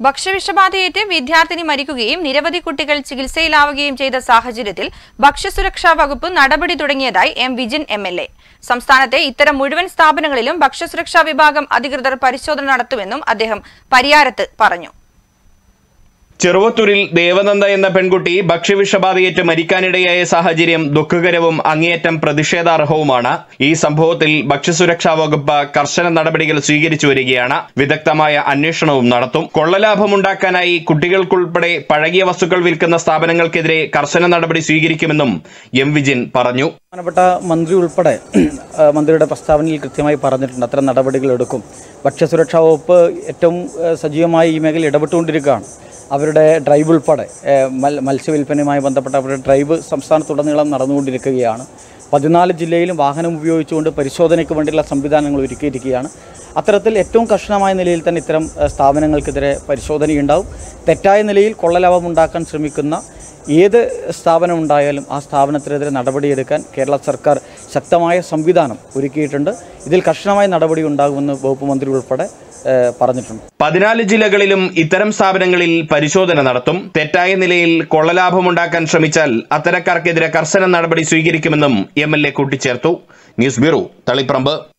ഭക്ഷ്യവിഷബാധയേറ്റ് വിദ്യാർത്ഥിനി മരിക്കുകയും നിരവധി കുട്ടികൾ ചികിത്സയിലാവുകയും ചെയ്ത സാഹചര്യത്തിൽ ഭക്ഷ്യസുരക്ഷാ വകുപ്പ് നടപടി തുടങ്ങിയതായി M Vijin M L A സംസ്ഥാനത്തെ ഇത്തരം മുഴുവൻ സ്ഥാപനങ്ങളിലും ഭക്ഷ്യസുരക്ഷാ വിഭാഗം അധികൃതർ പരിശോധന നടത്തുമെന്നും അദ്ദേഹം പരിയാരത്ത് പറഞ്ഞു ചെറുവത്തൂരിൽ ദേവനന്ദ എന്ന പെൺകുട്ടി ഭക്ഷ്യവിഷബാധയേറ്റ് മരിക്കാനിടയായ സാഹചര്യം ദുഃഖകരവും അങ്ങേയറ്റം പ്രതിഷേധാർഹവുമാണ് ഈ സംഭവത്തിൽ ഭക്ഷ്യസുരക്ഷാ വകുപ്പ് കർശന നടപടികൾ സ്വീകരിച്ചു വരികയാണ് വിദഗ്ധമായ അന്വേഷണവും നടത്തും കൊള്ളലാഭമുണ്ടാക്കാനായി കുട്ടികൾക്കുൾപ്പെടെ പഴകിയ വസ്തുക്കൾ വിൽക്കുന്ന സ്ഥാപനങ്ങൾക്കെതിരെ കർശന നടപടി സ്വീകരിക്കുമെന്നും എം വിജിൻ പറഞ്ഞു ബഹുമാനപ്പെട്ട മന്ത്രി ഉൾപ്പെടെ ആ, മന്ത്രിയുടെ പ്രസ്താവനയിൽ കൃത്യമായി പറഞ്ഞിട്ടുണ്ട് അത്തരം നടപടികൾ എടുക്കും ഭക്ഷ്യസുരക്ഷാ വകുപ്പ് ഏറ്റവും ആ, സജീവമായി ഈ മേഖല ഇടപെട്ടുകൊണ്ടിരിക്കുകയാണ് അവരുടെ ഡ്രൈവ് ഉൾപ്പെടെ ഏ, മൽ മത്സ്യവില്പനയുമായി ബന്ധപ്പെട്ട അവരുടെ ഡ്രൈവ് സംസ്ഥാനത്തുടനീളം നടന്നുകൊണ്ടിരിക്കുകയാണ് പതിനാല് ജില്ലയിലും വാഹനം ഉപയോഗിച്ചുകൊണ്ട് പരിശോധനയ്ക്ക് വേണ്ടിയുള്ള സംവിധാനങ്ങൾ ഒരുക്കിയിരിക്കുകയാണ് അത്തരത്തിൽ ഏറ്റവും കർശനമായ നിലയിൽ തന്നെ ഇത്തരം ആ, സ്ഥാപനങ്ങൾക്കെതിരെ പരിശോധനയുണ്ടാവും തെറ്റായ നിലയിൽ കൊള്ളലാഭം ഉണ്ടാക്കാൻ ശ്രമിക്കുന്ന ഏത് സ്ഥാപനം ഉണ്ടായാലും ആ സ്ഥാപനത്തിനെതിരെ നടപടിയെടുക്കാൻ കേരള സർക്കാർ ശക്തമായ സംവിധാനം ഒരുക്കിയിട്ടുണ്ട് ഇതിൽ കർശനമായ നടപടി ഉണ്ടാകുമെന്ന് വകുപ്പ് മന്ത്രി ഉൾപ്പെടെ ഏഹ്, പറഞ്ഞിട്ടുണ്ട് പതിനാല് ജില്ലകളിലും ഇത്തരം സ്ഥാപനങ്ങളിൽ പരിശോധന നടത്തും തെറ്റായ നിലയിൽ കൊള്ളലാഭമുണ്ടാക്കാൻ ശ്രമിച്ചാൽ അത്തരക്കാർക്കെതിരെ കർശന നടപടി സ്വീകരിക്കുമെന്നും എം എൽ എ കൂട്ടിച്ചേർത്തു ന്യൂസ് ബ്യൂറോ തളിപ്പറമ്പ്